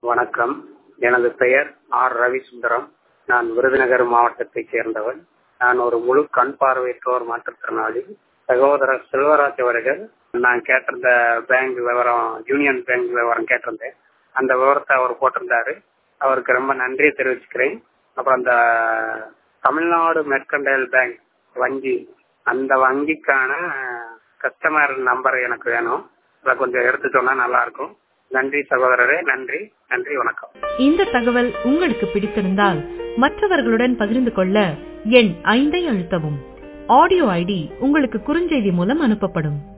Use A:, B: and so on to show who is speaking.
A: வணக்கம் எனது பெயர் ஆர் ரவிசுந்தரம் நான் விருதுநகர் மாவட்டத்தைச் சேர்ந்தவன் நான் ஒரு முழு கண் பார்வையற்றோர் மாற்றுத்திறனாளி சகோதரர் செல்வராஜ் அவர்கள் நான் கேட்டிருந்த பேங்க் விவரம் யூனியன் பேங்க் விவரம் கேட்டிருந்தேன் அந்த விவரத்தை அவர் போட்டிருந்தாரு அவருக்கு ரொம்ப நன்றியை தெரிவிச்சுக்கிறேன் அப்புறம் அந்த தமிழ்நாடு மெர்கண்டைல் பேங்க் வங்கி அந்த வங்கிக்கான கஸ்டமர் நம்பர் எனக்கு வேணும் அதை கொஞ்சம் எடுத்து சொன்னா நல்லா இருக்கும் நன்றி சகோதரரே நன்றி நன்றி வணக்கம்
B: இந்த தகவல் உங்களுக்கு பிடித்திருந்தால் மற்றவர்களுடன் பகிர்ந்து கொள்ள எண் ஐந்தை அழுத்தவும் ஆடியோ ஐடி உங்களுக்கு குறுஞ்செய்தி மூலம் அனுப்பப்படும்